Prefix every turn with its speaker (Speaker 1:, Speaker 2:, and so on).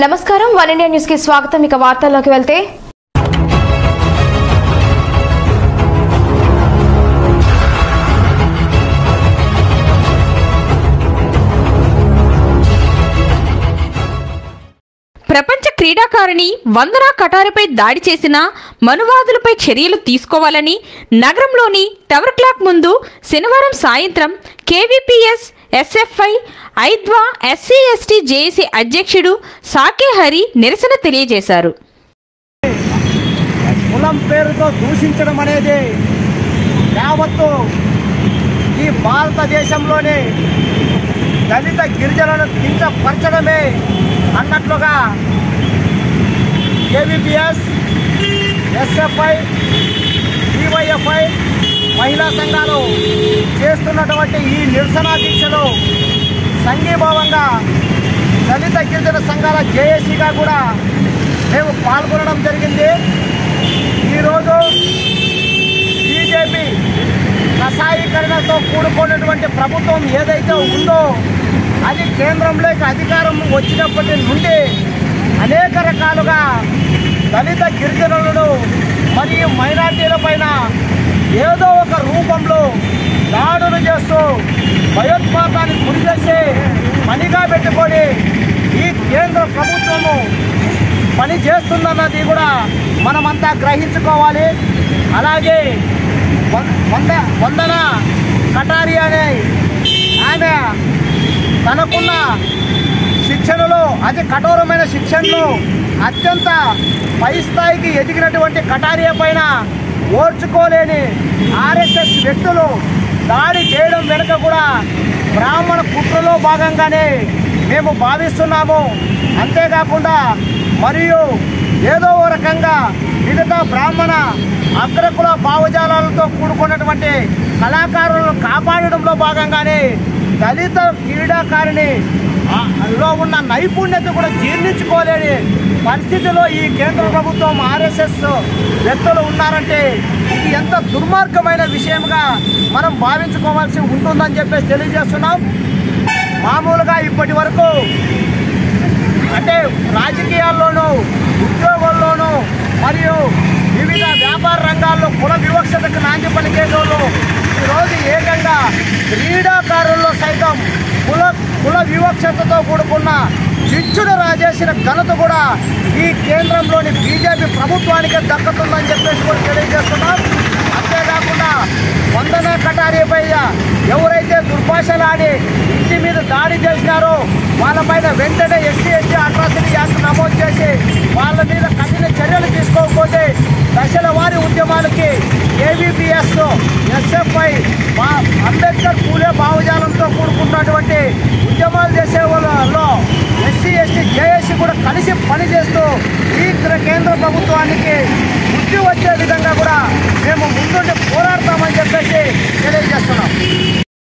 Speaker 1: నమస్కారం one India news కి స్వాగతం ఇక వార్తల్లోకి వెళ్తే
Speaker 2: ప్రపంచ క్రీడాకారిణి వందనా కటారుపై దాడి చేసిన మనువాదులపై చర్యలు తీసుకోవాలని నగరంలోని టవర్ క్లాక్ ముందు శనివారం సాయంత్రం కేవీపీఎస్ ఎస్ఎఫ్ఐ ఐద్వా ఎస్సీ ఎస్టీ జేఏసీ అధ్యక్షుడు సాకే హరి నిరసన తెలియజేశారు
Speaker 3: కులం పేరుతో దూషించడం అనేది యావత్తు ఈ భారతదేశంలోనే దళిత గిరిజనులను కించపరచడమే అన్నట్లుగా ఏబిపిఎస్ ఎస్ఎఫ్ఐ డివైఎఫ్ఐ మహిళా సంఘాలు చేస్తున్నటువంటి ఈ నిరసన దీక్షలు సంఘీభావంగా దళిత గిరిజన సంఘాల జేఏసీగా కూడా మేము పాల్గొనడం జరిగింది ఈరోజు బీజేపీ రసాయీకరణతో కూడుకున్నటువంటి ప్రభుత్వం ఏదైతే ఉందో అది కేంద్రంలోకి అధికారం వచ్చినప్పటి నుండి అనేక రకాలుగా దళిత గిరిజనులను మరియు మైనార్టీల పైన ఏదో ఒక రూపంలో దాడులు చేస్తూ భయోత్పాతానికి గురి చేసి పనిగా పెట్టుకొని ఈ కేంద్ర ప్రభుత్వము పని చేస్తుందన్నది కూడా మనమంతా గ్రహించుకోవాలి అలాగే వ- వంద వందన కటారి అనే ఆమె తనకున్న శిక్షణలో అతి కఠోరమైన శిక్షణలో అత్యంత పై స్థాయికి ఎదిగినటువంటి కటారియా పైన ఓర్చుకోలేని ఆర్ఎస్ఎస్ వ్యక్తులు దాడి చేయడం వెనుక కూడా బ్రాహ్మణ కుట్రలో భాగంగానే మేము భావిస్తున్నాము అంతేకాకుండా మరియు ఏదో ఓ రకంగా మిగతా బ్రాహ్మణ అగ్రకుల భావజాలాలతో కూడుకున్నటువంటి కళాకారులను కాపాడడంలో భాగంగానే దళిత క్రీడాకారిణి ఆ, లో ఉన్న నైపుణ్యత కూడా జీర్ణించుకోలేని పరిస్థితిలో ఈ కేంద్ర ప్రభుత్వం ఆర్ఎస్ఎస్ వ్యక్తులు ఉన్నారంటే ఇది ఎంత దుర్మార్గమైన విషయంగా మనం భావించుకోవాల్సి ఉంటుందని చెప్పేసి తెలియజేస్తున్నాం మామూలుగా ఇప్పటి వరకు అంటే రాజకీయాల్లోనూ ఉద్యోగాల్లోనూ మరియు వివిధ వ్యాపార రంగాల్లో కుల వివక్షతకు నాంది పలికేటోళ్ళు ఈరోజు ఏకంగా క్రీడాకారుల్లో సైతం కుల కుల వివక్షతతో కూడుకున్న చిచ్చుడు రాజేసిన ఘనత కూడా ఈ కేంద్రంలోని బీజేపీ ప్రభుత్వానికే దక్కుతుందని చెప్పేసి కూడా తెలియజేస్తున్నాం అంతేకాకుండా వందన కటారీపై ఎవరైతే దుర్భాషలాడి ఇంటి మీద దాడి చేసినారో వాళ్ళపైన వెంటనే ఎస్సీ ఎస్టీ అట్రాసిటీ యాక్ట్ నమోదు చేసి వాళ్ళ మీద కఠిన చర్యలు తీసుకోకపోతే దశల వారి ఉద్యమాలకి ఏబిపిఎస్ ఎస్ఎఫ్ఐ మా అంబేద్కర్ పూలే భావజాలంతో కూడుకున్నటువంటి ఉద్యమాలు చేసే వాళ్ళలో ఎస్సీ ఎస్టీ జేఏసీ కూడా కలిసి పనిచేస్తూ ఈ కేంద్ర ప్రభుత్వానికి బుద్ధి వచ్చే విధంగా కూడా మేము ముందుండి పోరాడతామని చెప్పేసి తెలియజేస్తున్నాం